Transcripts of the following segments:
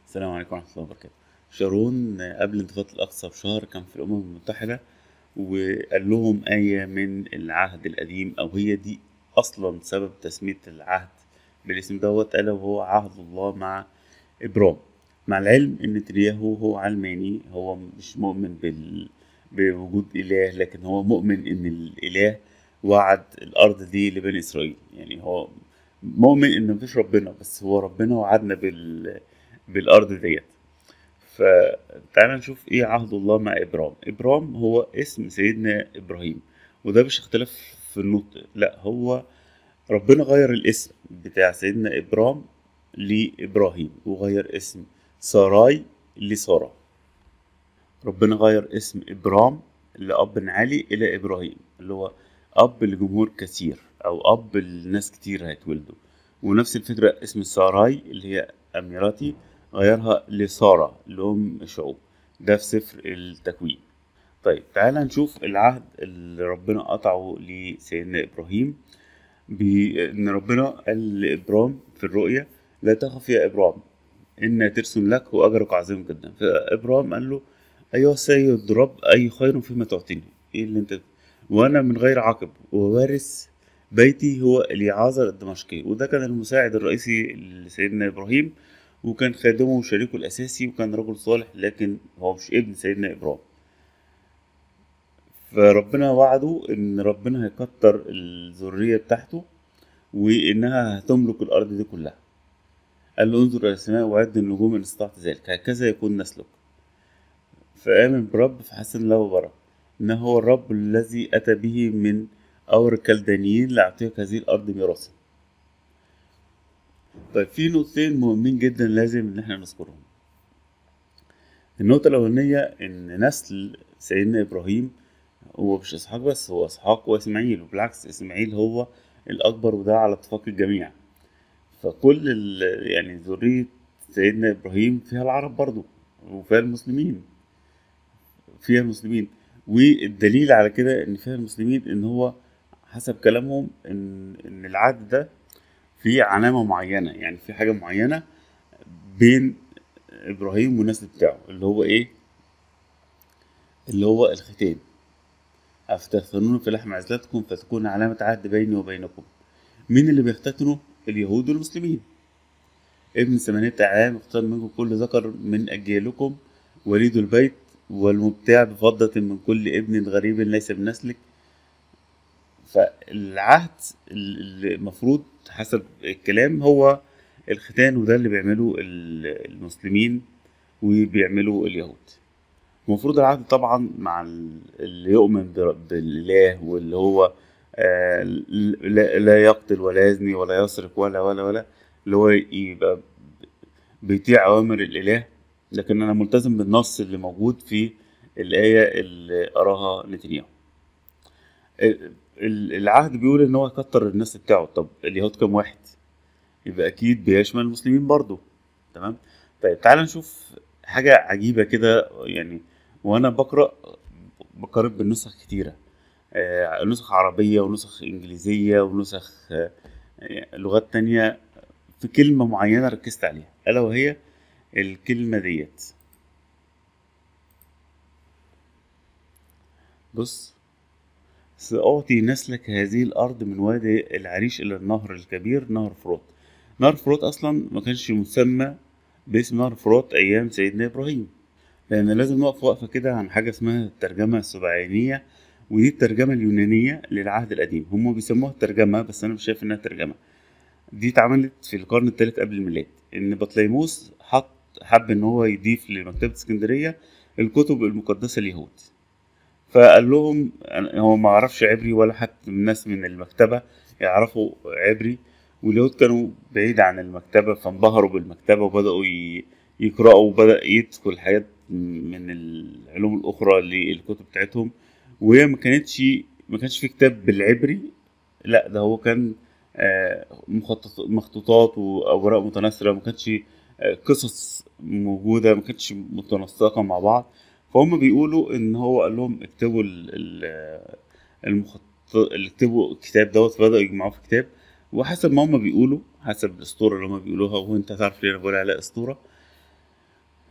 السلام عليكم ورحمة الله وبركاته شارون قبل انتفاضة الأقصى بشهر كان في الأمم المتحدة وقال لهم آية من العهد القديم أو هي دي أصلا سبب تسمية العهد بالاسم دوت ألا وهو عهد الله مع إبرام مع العلم إن نتنياهو هو علماني هو مش مؤمن بال... بوجود إله لكن هو مؤمن إن الإله وعد الأرض دي لبني إسرائيل يعني هو مؤمن إن مفيش ربنا بس هو ربنا وعدنا بال... بالأرض ديت فتعالى نشوف ايه عهد الله مع ابرام ابرام هو اسم سيدنا ابراهيم وده مش اختلاف في النطق لا هو ربنا غير الاسم بتاع سيدنا ابرام لابراهيم وغير اسم ساراي لسارة ربنا غير اسم ابرام لاب عالي الى ابراهيم اللي هو اب لجمهور كثير او اب لناس كتير هيتولدوا ونفس الفكرة اسم ساراي اللي هي اميراتي غيرها لسارة لأم شعوب ده في سفر التكوين طيب تعال نشوف العهد اللي ربنا قطعه لسيدنا إبراهيم بأن ربنا قال لإبرام في الرؤيا لا تخف يا إبرام إن ترسم لك وأجرك عظيم جدا فإبرام قال له أيها السيد رب أي خير فيما تعطيني إيه اللي أنت وأنا من غير عقب ووارث بيتي هو اليعازر الدمشقي وده كان المساعد الرئيسي لسيدنا إبراهيم وكان خادمه وشريكه الأساسي وكان رجل صالح لكن هو مش ابن سيدنا إبراهيم فربنا وعده إن ربنا هيكتر الذرية بتاعته وإنها هتملك الأرض دي كلها قال له انظر إلى السماء وعد النجوم إن استطعت ذلك هكذا يكون نسلك فآمن برب فحسن له بركة إنه هو الرب الذي أتى به من أور الكلدانيين لأعطيك هذه الأرض ميراثا طيب في نقطتين مهمين جدا لازم ان احنا نذكرهم النقطة الأولانية إن نسل سيدنا إبراهيم هو مش إسحاق بس هو إسحاق وإسماعيل وبالعكس إسماعيل هو الأكبر وده على اتفاق الجميع فكل ال يعني ذرية سيدنا إبراهيم فيها العرب برضو وفيها المسلمين فيها المسلمين والدليل على كده إن فيها المسلمين إن هو حسب كلامهم إن إن العهد ده في علامة معينة يعني في حاجة معينة بين إبراهيم والنسل بتاعه اللي هو إيه؟ اللي هو الختان أفتختنون في لحم عزلتكم فتكون علامة عهد بيني وبينكم مين اللي بيختتنوا؟ اليهود والمسلمين ابن ثمانية أعوام اختار منكم كل ذكر من أجيالكم وليد البيت والمبتاع بفضة من كل ابن غريب ليس بنسلك فالعهد المفروض حسب الكلام هو الختان وده اللي بيعمله المسلمين وبيعمله اليهود المفروض العهد طبعا مع اللي يؤمن بالله واللي هو لا يقتل ولا يزني ولا يسرق ولا ولا ولا اللي هو يبقى بيطيع أوامر الإله لكن أنا ملتزم بالنص اللي موجود في الآية اللي قراها نتنياهو العهد بيقول ان هو يكتر الناس بتاعه طب اليهود كام واحد يبقى اكيد بيشمل المسلمين برضو تمام طيب تعال نشوف حاجة عجيبة كده يعني وانا بقرأ بقارن بالنسخ كتيرة آه نسخ عربية ونسخ انجليزية ونسخ آه لغات تانية في كلمة معينة ركزت عليها الا وهي الكلمة ديت بص سأعطي نسلك هذه الأرض من وادي العريش إلى النهر الكبير نهر فرات نهر فرات أصلا ما كانش مسمى باسم نهر فرات أيام سيدنا إبراهيم لأن لازم نقف وقفة كده عن حاجة اسمها الترجمة السبعينية ودي الترجمة اليونانية للعهد القديم هم بيسموها الترجمة بس أنا مش شايف إنها ترجمة دي اتعملت في القرن الثالث قبل الميلاد إن بطليموس حط حب إن هو يضيف لمكتبة اسكندرية الكتب المقدسة اليهود فقال لهم هو ما عرفش عبري ولا حتى الناس من المكتبة يعرفوا عبري واليهود كانوا بعيد عن المكتبة فانبهروا بالمكتبة وبدأوا يقرأوا وبدأ يدخل حاجات من العلوم الأخرى للكتب بتاعتهم وهي ما كانتش ما كانش في كتاب بالعبري لا ده هو كان مخطوطات وأوراق متناثرة ما كانش قصص موجودة ما كانتش متنسقة مع بعض فهم بيقولوا ان هو قال لهم اكتبوا المخطط اكتبوا الكتاب دوت فبداوا يجمعوه في كتاب وحسب ما هم بيقولوا حسب الاسطوره اللي هم بيقولوها وانت تعرف ليه انا بقول عليها اسطوره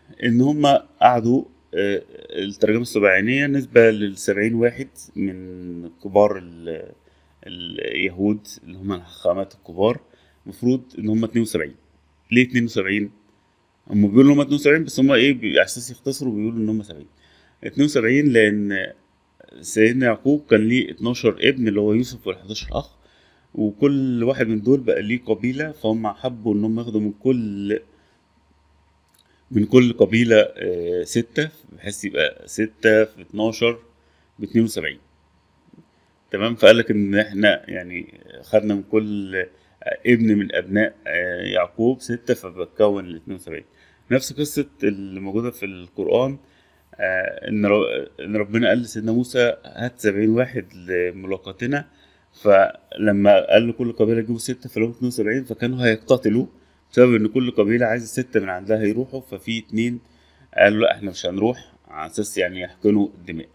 ان هم قعدوا آه، الترجمة السبعينية نسبة للسبعين واحد من كبار ال- اليهود اللي هم الحاخامات الكبار المفروض ان هم 72 ليه 72 هم بيقولوا ان هم 72 بس هم ايه بي- على اساس يختصروا بيقولوا ان هم 70 72 لان سيدنا يعقوب كان ليه 12 ابن اللي هو يوسف وال 11 اخ وكل واحد من دول بقى ليه قبيلة فهم حبوا ان هم ياخدوا من كل من كل قبيلة آه، ستة بحيث يبقى ستة في 12 ب 72 تمام فقال لك ان احنا يعني خدنا من كل ابن من ابناء آه، يعقوب ستة فبتكون ال 72 نفس قصة اللي موجودة في القرآن آه، ان ر- ان ربنا قال لسيدنا موسى هات 70 واحد لملاقاتنا فلما قال لكل قبيلة جيبوا ستة فلهم 72 فكانوا هيقتتلوا بسبب ان كل قبيلة عايزة ستة من عندها يروحوا ففي اتنين قالوا لا احنا مش هنروح على اساس يعني يحقنوا الدماء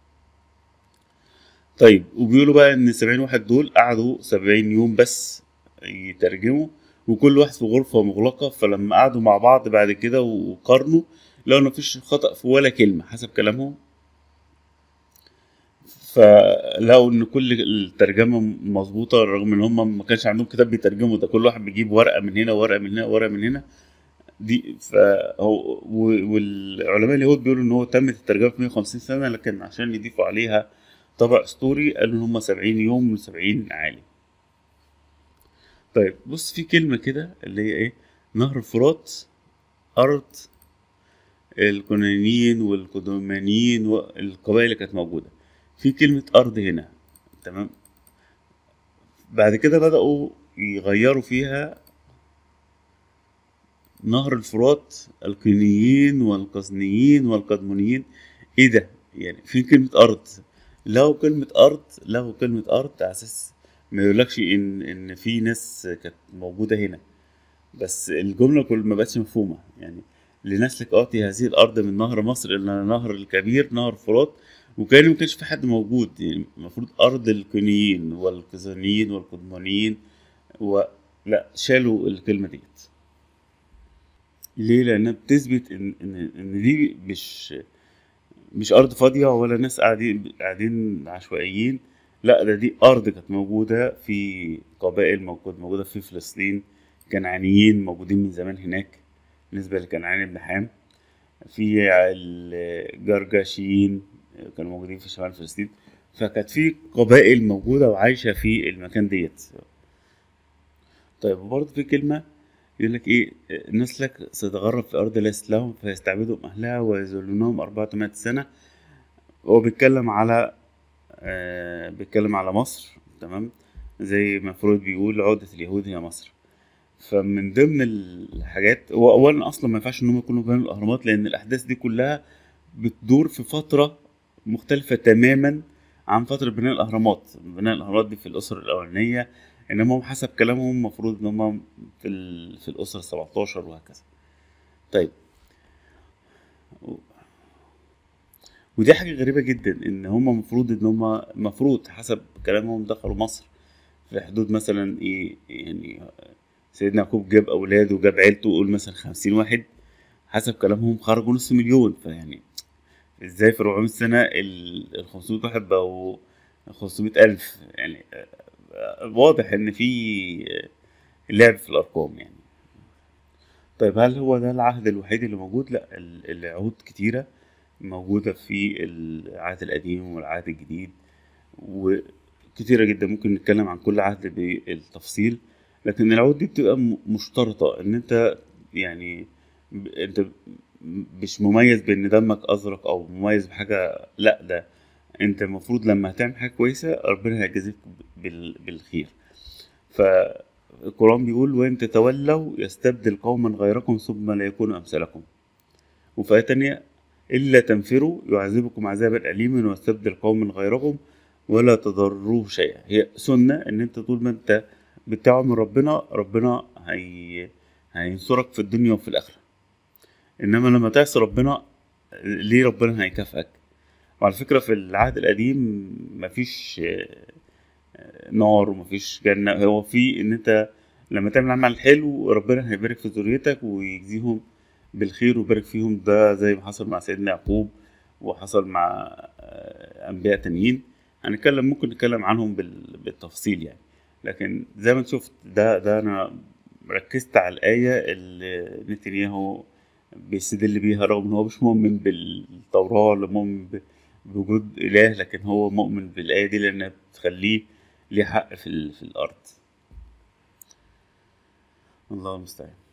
طيب وبيقولوا بقى ان 70 واحد دول قعدوا 70 يوم بس يترجموا وكل واحد في غرفة مغلقة فلما قعدوا مع بعض بعد كده وقارنوا لقوا ان مفيش خطأ في ولا كلمة حسب كلامهم فلقوا ان كل الترجمة مظبوطة رغم ان هم ما كانش عندهم كتاب بيترجموا ده كل واحد بيجيب ورقة من هنا ورقة من هنا ورقة من هنا دي فهو و- والعلماء اليهود بيقولوا ان هو تمت الترجمة في 150 سنة لكن عشان يضيفوا عليها طبع اسطوري قالوا ان هم 70 يوم و70 عالم طيب بص في كلمة كده اللي هي ايه نهر الفرات أرض الكنانيين والقدمانيين والقبائل اللي كانت موجودة في كلمة أرض هنا تمام بعد كده بدأوا يغيروا فيها نهر الفرات الكينيين والقزنيين والقدمونيين ايه ده يعني في كلمة أرض لو كلمة أرض لو كلمة أرض على أساس ما يقولكش إن إن في ناس كانت موجودة هنا بس الجملة كل ما بقتش مفهومة يعني لنسلك آتي هذه الأرض من نهر مصر إلى نهر الكبير نهر فرات وكان ما كانش في حد موجود يعني المفروض أرض الكونيين والقزانيين والقدمانيين و لا شالوا الكلمة ديت ليه؟ لأنها بتثبت إن إن إن دي مش مش أرض فاضية ولا ناس قاعدين قاعدين عشوائيين لا ده دي أرض كانت موجودة في قبائل موجود موجودة في فلسطين كنعانيين موجودين من زمان هناك بالنسبة لكنعان بن حام في الجرجاشيين كانوا موجودين في شمال فلسطين فكانت في قبائل موجودة وعايشة في المكان ديت طيب وبرضه في كلمة يقول لك ايه نسلك سيتغرب في أرض ليست لهم فيستعبدهم أهلها ويذلونهم أربعة مائة سنة هو بيتكلم على آه بيتكلم على مصر تمام زي ما فرويد بيقول عقدة اليهود هي مصر فمن ضمن الحاجات هو اولا اصلا ما ينفعش ان هم يكونوا بين الاهرامات لان الاحداث دي كلها بتدور في فتره مختلفه تماما عن فتره بناء الاهرامات بناء الاهرامات دي في الاسره الاولانيه انما هم حسب كلامهم المفروض ان هم في ال... في الاسره 17 وهكذا طيب ودي حاجه غريبه جدا ان هم المفروض ان هم المفروض حسب كلامهم دخلوا مصر في حدود مثلا ايه يعني سيدنا يعقوب جاب اولاده وجاب عيلته قول مثلا خمسين واحد حسب كلامهم خرجوا نص مليون فيعني ازاي في 400 سنة ال 500 واحد بقوا 500 ألف يعني واضح إن في لعب في الأرقام يعني طيب هل هو ده العهد الوحيد اللي موجود؟ لأ العهود كتيرة موجودة في العهد القديم والعهد الجديد وكتيرة جدا ممكن نتكلم عن كل عهد بالتفصيل لكن العهود دي بتبقى مشترطة ان انت يعني انت مش مميز بان دمك ازرق او مميز بحاجة لا ده انت المفروض لما هتعمل حاجة كويسة ربنا هيجازيك بالخير فالقرآن بيقول وان تتولوا يستبدل قوما غيركم ثم لا يكونوا امثالكم وفي آية تانية إلا تنفروا يعذبكم عذابا أليما ويستبدل قوما غيركم ولا تضروه شيئا هي سنة إن أنت طول ما أنت بتاعه من ربنا ربنا هي هينصرك في الدنيا وفي الآخرة إنما لما تعصي ربنا ليه ربنا هيكافئك وعلى فكرة في العهد القديم مفيش نار ومفيش جنة هو في إن أنت لما تعمل عمل حلو ربنا هيبارك في ذريتك ويجزيهم بالخير وبارك فيهم ده زي ما حصل مع سيدنا يعقوب وحصل مع آه، انبياء تانيين هنتكلم ممكن نتكلم عنهم بال- بالتفصيل يعني لكن زي ما انت شفت ده ده انا ركزت على الآية اللي نتنياهو بيستدل بيها رغم ان هو مش مؤمن بالتوراة ولا مؤمن ب- بوجود إله لكن هو مؤمن بالآية دي لأنها بتخليه ليه حق في, ال- في الأرض الله المستعان